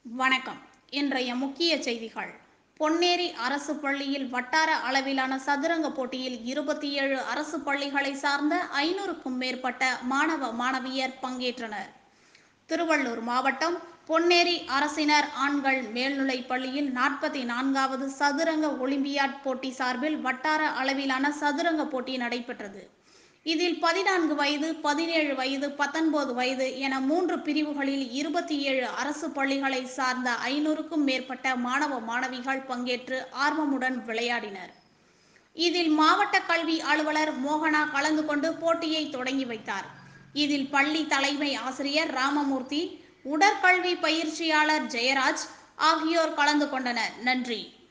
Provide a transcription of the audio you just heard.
வணக்கம் இன்றைய முக்கிய செய்திகள் பொன்னேரி அரசு பள்ளியில் வட்டார அளவிலான சதுரங்க போட்டியில் இருபத்தி ஏழு அரசு பள்ளிகளை சார்ந்த ஐநூறுக்கும் மேற்பட்ட மாணவ மாணவியர் பங்கேற்றனர் திருவள்ளூர் மாவட்டம் பொன்னேரி அரசினர் ஆண்கள் மேல்நிலைப் பள்ளியில் நாற்பத்தி நான்காவது சதுரங்க ஒலிம்பியாட் போட்டி சார்பில் வட்டார அளவிலான சதுரங்க போட்டி நடைபெற்றது இதில் பதினான்கு வயது பதினேழு வயது பத்தொன்பது வயது என மூன்று பிரிவுகளில் இருபத்தி ஏழு அரசு பள்ளிகளை சார்ந்த ஐநூறுக்கும் மேற்பட்ட மாணவ மாணவிகள் பங்கேற்று ஆர்வமுடன் விளையாடினர் இதில் மாவட்ட கல்வி அலுவலர் மோகனா கலந்து கொண்டு போட்டியை தொடங்கி வைத்தார் இதில் பள்ளி தலைமை ஆசிரியர் ராமமூர்த்தி உடற்கல்வி பயிற்சியாளர் ஜெயராஜ் ஆகியோர் கலந்து கொண்டனர் நன்றி